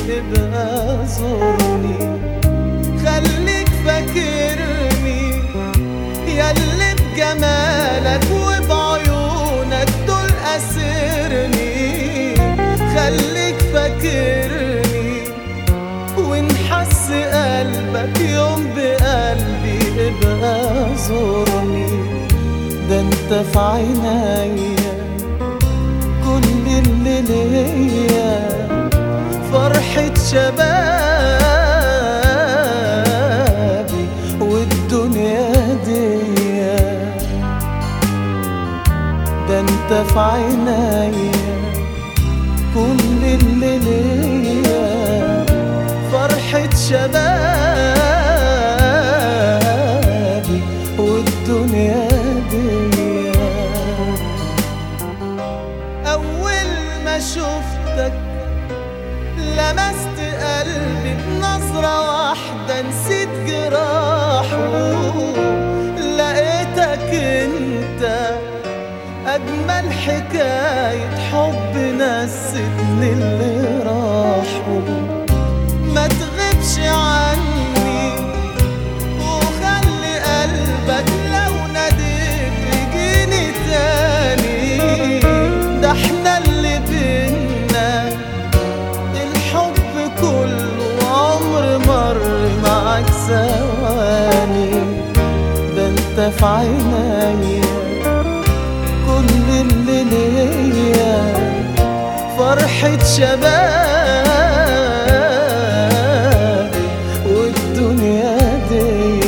ابقى زورني خليك فاكرني ياللي بجمالك وبعيونك دول أسرني خليك فاكرني ونحس قلبك يوم بقلبي ابقى زورني ده انت في عينيا كل اللي ليا فرحة شبابي والدنيا دي ده انت في عينيا كل اللي ليا فرحة شبابي والدنيا دي أول ما شفتك لمست قلبي بنظرة واحدة نسيت جراحه لقيتك انت أجمل حكاية حب نستني اللي راحوا ما تغيبش عني وخلي قلبك لو ناديت يجيني تاني ده احنا اللي بينا الحب كله عمر مر معاك ثواني ده انت في عينيا كل اللي ليا فرحة شبابي والدنيا دي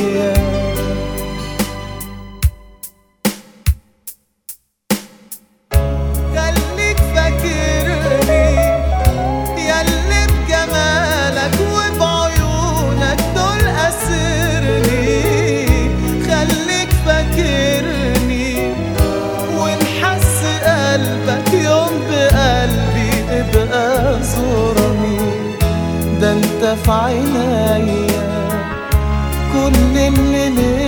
خليك فاكرني ياللي بجمالك وبعيونك دول أسرني خليك فاكرني ونحس قلبك يوم بقلبي ابقى زورني ده انت في عينيا كل اللي ليا